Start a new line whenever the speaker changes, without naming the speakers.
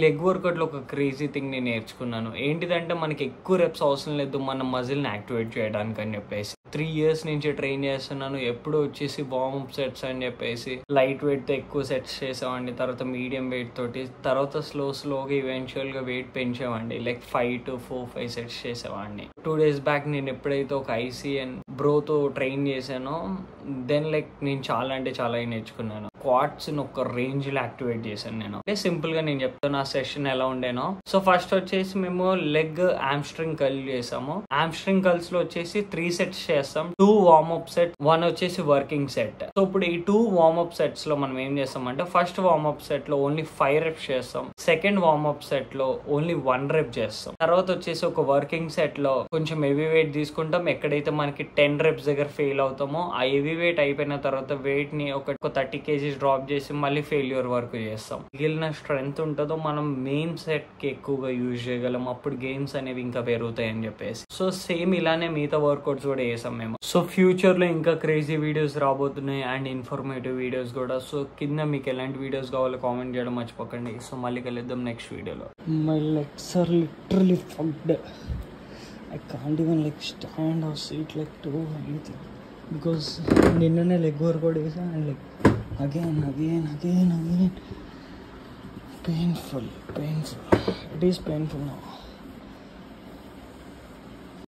Leg వర్కౌట్లో ఒక crazy thing నేను నేర్చుకున్నాను ఏంటిదంటే మనకి ఎక్కువ రెప్స్ అవసరం లేదు మన మజిల్ని యాక్టివేట్ చేయడానికి అని చెప్పేసి త్రీ ఇయర్స్ నుంచి ట్రైన్ చేస్తున్నాను ఎప్పుడు వచ్చేసి వార్మప్ సెట్స్ అని చెప్పేసి లైట్ వెయిట్తో ఎక్కువ సెట్స్ చేసామండి తర్వాత మీడియం వెయిట్ తోటి తర్వాత స్లో స్లోగా ఈవెన్చువల్గా వెయిట్ పెంచామండి like five to four five sets చేసేవాడిని టూ డేస్ బ్యాక్ నేను ఎప్పుడైతే ఒక ఐసీఎన్ బ్రోతో ట్రైన్ చేశానో దెన్ లైక్ నేను చాలా అంటే చాలా నేర్చుకున్నాను క్వాడ్స్ ఒక రేంజ్ లో యాక్టివేట్ చేశాను నేను అంటే సింపుల్ గా నేను చెప్తాను ఆ సెషన్ ఎలా ఉండేనో సో ఫస్ట్ వచ్చేసి మేము లెగ్ ఆమ్స్ట్రింగ్ కల్ చేసాము ఆమ్స్ట్రింగ్ కల్స్ లో వచ్చేసి త్రీ సెట్స్ చేస్తాం టూ వార్మప్ సెట్ వన్ వచ్చేసి వర్కింగ్ సెట్ సో ఇప్పుడు ఈ టూ వార్మప్ సెట్స్ లో మనం ఏం చేస్తాం అంటే ఫస్ట్ వార్మప్ సెట్ లో ఓన్లీ ఫైవ్ రెప్స్ చేస్తాం సెకండ్ వార్మప్ సెట్ లో ఓన్లీ వన్ రెప్ చేస్తాం తర్వాత వచ్చేసి ఒక వర్కింగ్ సెట్ లో కొంచెం హెవీ వెయిట్ తీసుకుంటాం ఎక్కడైతే మనకి టెన్ రెప్స్ దగ్గర ఫెయిల్ అవుతామో ఆ హెవీ వెయిట్ అయిపోయిన తర్వాత వెయిట్ ని ఒక థర్టీ కేజీస్ డ్రాప్ చేసి మళ్ళీ ఫెయిల్యూర్ వరకు చేస్తాం మిగిలిన స్ట్రెంగ్త్ ఉంటుందో మనం మెయిన్ సెట్ కి ఎక్కువగా యూజ్ చేయగలం అప్పుడు గేమ్స్ అనేవి ఇంకా పెరుగుతాయి అని చెప్పేసి సో సేమ్ ఇలానే మిగతా వర్కౌట్స్ కూడా చేసాం మేము సో ఫ్యూచర్ లో ఇంకా క్రేజీ వీడియోస్ రాబోతున్నాయి అండ్ ఇన్ఫర్మేటివ్ వీడియోస్ కూడా సో కింద మీకు ఎలాంటి వీడియోస్ కావాలో కామెంట్ చేయడం మర్చిపోకండి సో మళ్ళీ కలుద్దాం నెక్స్ట్ వీడియోలో
My legs are literally fucked. I can't even like stand or sit like do anything because నిన్ననే లెగ్ వర్కౌట్ చేసా and like again again again again painful painful it is painful నా